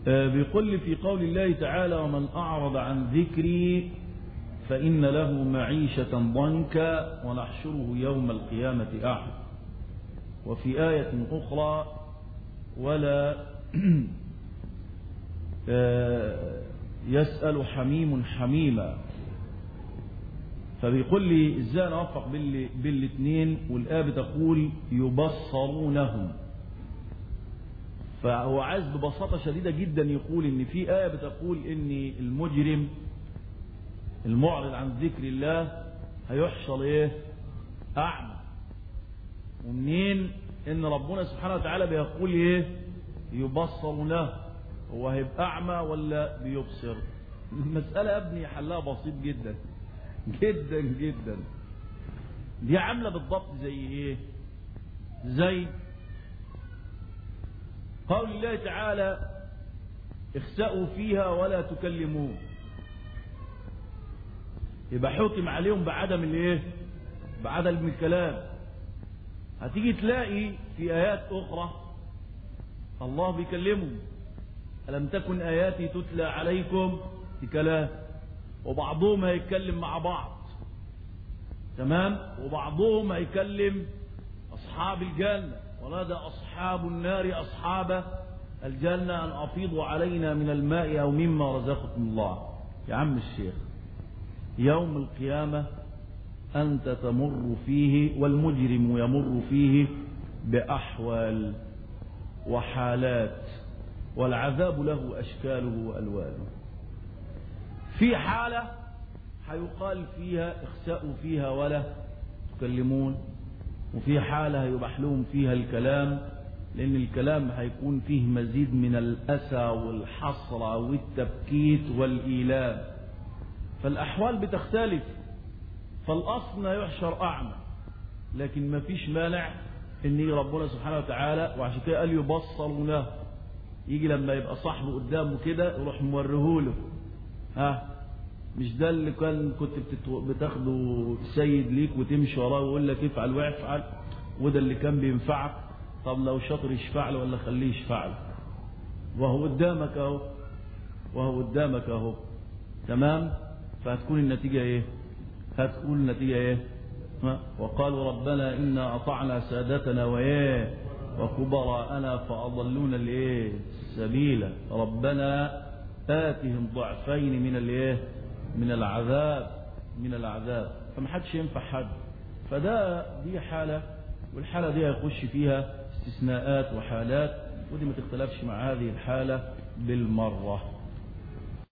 بيقول لي في قول الله تعالى ومن أعرض عن ذكري فإن له معيشة ضنكا ونحشره يوم القيامة أعمى وفي آية أخرى ولا يسأل حميم حميما فبيقول لي ازاي نوفق بين الاثنين والآية بتقول يبصرونهم فهو عايز ببساطة شديدة جدا يقول ان في آية بتقول ان المجرم المعرض عن ذكر الله هيحشر ايه اعمى ومنين ان ربنا سبحانه وتعالى بيقول ايه يبصر له هو هيبقى اعمى ولا بيبصر المسألة يا ابني حلها بسيط جدا جدا جدا دي عاملة بالضبط زي ايه زي قول الله تعالى اخسأوا فيها ولا تكلمون يبقى حكم عليهم بعدم الايه بعدم الكلام هتيجي تلاقي في ايات اخرى الله بيكلمهم ألم تكن آياتي تتلى عليكم بكلام وبعضهم هيتكلم مع بعض تمام وبعضهم هيكلم أصحاب الجنة ونادى أصحاب النار أصحاب الجنة أن أفيضوا علينا من الماء أو مما رزقكم الله يا عم الشيخ يوم القيامة أنت تمر فيه والمجرم يمر فيه بأحوال وحالات والعذاب له أشكاله وألوانه في حالة هيقال فيها اخسأوا فيها ولا تكلمون وفي حالة هيباح لهم فيها الكلام لأن الكلام هيكون فيه مزيد من الأسى والحسرة والتبكيت والإيلام فالأحوال بتختلف فالأصل يحشر أعمى لكن ما فيش مانع ان ربنا سبحانه وتعالى وعشان كده قال يبصر له يجي لما يبقى صاحبه قدامه كده يروح موريهوله ها مش ده اللي كان كنت بتاخده سيد ليك وتمشي وراه ويقول لك افعل وافعل وده اللي كان بينفعك طب لو شاطر يشفع له ولا خليه يشفع له وهو قدامك اهو وهو قدامك اهو تمام فهتكون النتيجة ايه هتكون النتيجة ايه ها؟ وقالوا ربنا إنا أطعنا سادتنا وإيه وكبراءنا فأضلونا الإيه السبيل ربنا آتهم ضعفين من الإيه من العذاب من العذاب فما حدش ينفع حد فده دي حالة والحالة دي هيخش فيها استثناءات وحالات ودي ما تختلفش مع هذه الحالة بالمرة